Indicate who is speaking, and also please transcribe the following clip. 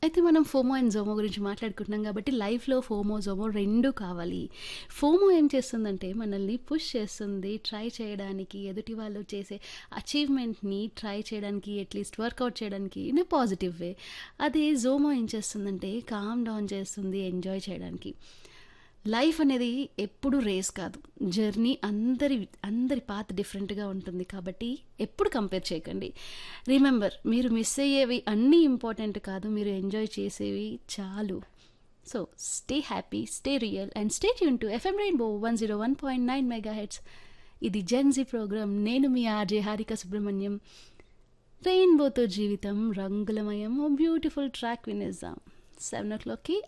Speaker 1: అయితే మనం FOMO and JOMO గురించి మాట్లాడుకుంటున్నాం కాబట్టి లైఫ్‌లో ఫోమో, జోమో 2 కావాలి. ఫోమో ఏం చేస్తుందంటే మనల్ని పుష్ చేస్తుంది ట్రై చేయడానికి, ఎదుటి వాళ్ళు చేసే అచీవ్‌మెంట్‌ని ట్రై చేయడానికి, అట్‌లీస్ట్ వర్కౌట్ చేయడానికి ఇన్ ఎ పాజిటివ్ వే. అదే జోమో ఏం చేస్తుందంటే కామ్ డౌన్ చేస్తుంది ఎంజాయ్ చేయడానికి. లైఫ్ అనేది ఎప్పుడు రేస్ కాదు. జర్నీ అందరి అందరి పాత్ డిఫరెంట్‌గా ఉంటుంది కాబట్టి ఎప్పుడు కంపేర్ చేయకండి. రిమెంబర్ మీరు మిస్ అయ్యేవి అన్నీ ఇంపార్టెంట్ కాదు. మీరు ఎంజాయ్ చేసేవి చాలు. So stay happy, stay real and stay tune to FM rainbow 101.9 megahertz. ఇది జెన్‌జీ ప్రోగ్రామ్. నేను మీ ఆర్‌జే హారిక సుబ్రహ్మణ్యం. రెయిన్బోతో జీవితం రంగులమయం. ఓ బ్యూటిఫుల్ ట్రాక్ వినేద్దాం. 7:00కి